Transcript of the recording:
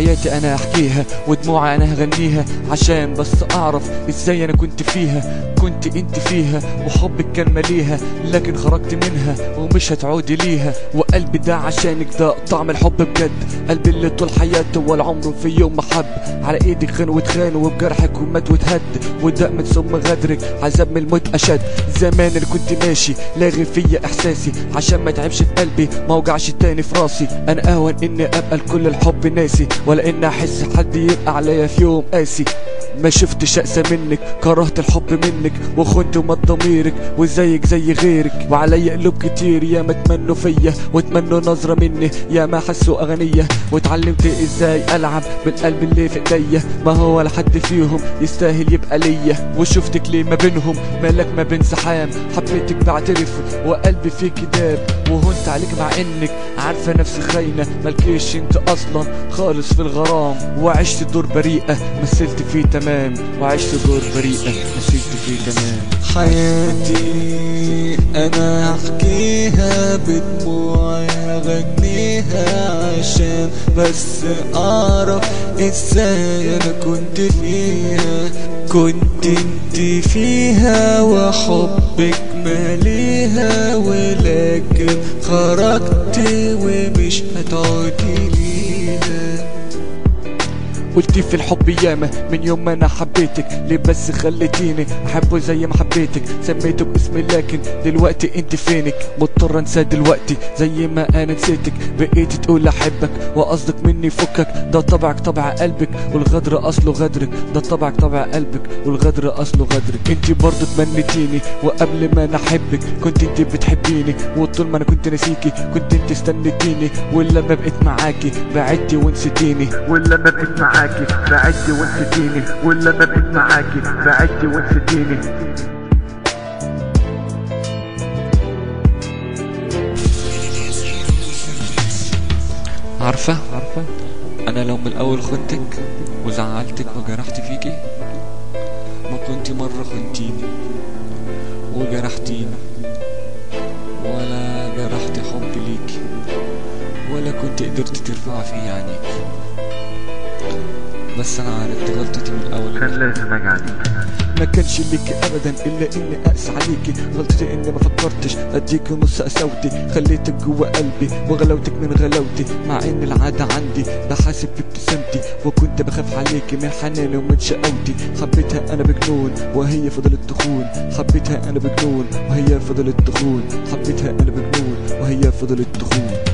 حياتي انا احكيها ودموعي انا هغنيها عشان بس اعرف ازاي انا كنت فيها كنت انت فيها وحبك كان مليها لكن خرجت منها ومش هتعودي ليها وقلبي ده عشانك ده طعم الحب بجد قلبي اللي طول حياته ولا عمره في يوم ما حب على ايدك خان واتخان وبجرحك ومات واتهد وده من ثم غدرك عذاب من الموت اشد زمان اللي كنت ماشي لاغي فيا احساسي عشان ما تعبش في قلبي ما اوجعش تاني في راسي انا اهون اني ابقى لكل الحب ناسي ولا ان احس حد يبقى عليا في يوم قاسي ما شفتش اقسى منك كرهت الحب منك وخنت ومات ضميرك وزيك زي غيرك وعليا قلوب كتير يا ما تمنوا فيا وتمنوا نظرة مني يا ما حسوا اغنية واتعلمت ازاي العب بالقلب اللي في ايديا ما هو ولا حد فيهم يستاهل يبقى ليا وشفتك ليه ما بينهم مالك ما بين سحام حبيتك بعترف وقلبي فيك داب وهنت عليك مع انك عارفة نفسي خاينة مالكيش انت اصلا خالص في الغرام وعشت دور بريئة مثلت فيه تمام وعشت دور بريئة مثلت فيه تمام حياتي انا احكيها بدموعي اغنيها عشان بس اعرف ازاي انا كنت فيها كنت انت فيها وحبك ماليها ولكن خرجت ومش هتعودي ليها قلتي في الحب ياما من يوم ما انا حبيتك ليه بس خليتيني احبه زي ما حبيتك سميته باسمي لكن دلوقتي انت فينك مضطر انسى دلوقتي زي ما انا نسيتك بقيت تقول احبك وقصدك مني فكك ده طبعك طبع قلبك والغدر اصله غدرك ده طبعك طبع قلبك والغدر اصله غدرك انت برضه تمنيتيني وقبل ما انا احبك كنت انت بتحبيني وطول ما انا كنت ناسيكي كنت انت استنيتيني ولما بقيت معاكي بعدتي ونسيتيني ولما بقيت معاكي بعدتي ونسيتيني ولما بقيت معاكي بعدتي ونسيتيني عارفة عارفة أنا لو من الأول خنتك وزعلتك وجرحت فيكي ما كنت مرة خنتيني وجرحتيني ولا جرحت حبي ليكي ولا كنت قدرت ترفع في عينيك بس أنا عرفت غلطتي من الأول كان لازم اجي عليك ما كانش ليكي ابدا الا اني اقسى عليكي غلطتي اني ما فكرتش اديكي نص قساوتي خليتك جوه قلبي وغلاوتك من غلاوتي مع ان العاده عندي بحاسب في ابتسامتي وكنت بخاف عليكي من حناني ومن شقاوتي حبيتها انا بجنون وهي فضلت تخون حبيتها انا بجنون وهي فضلت تخون حبيتها انا بجنون وهي فضلت تخون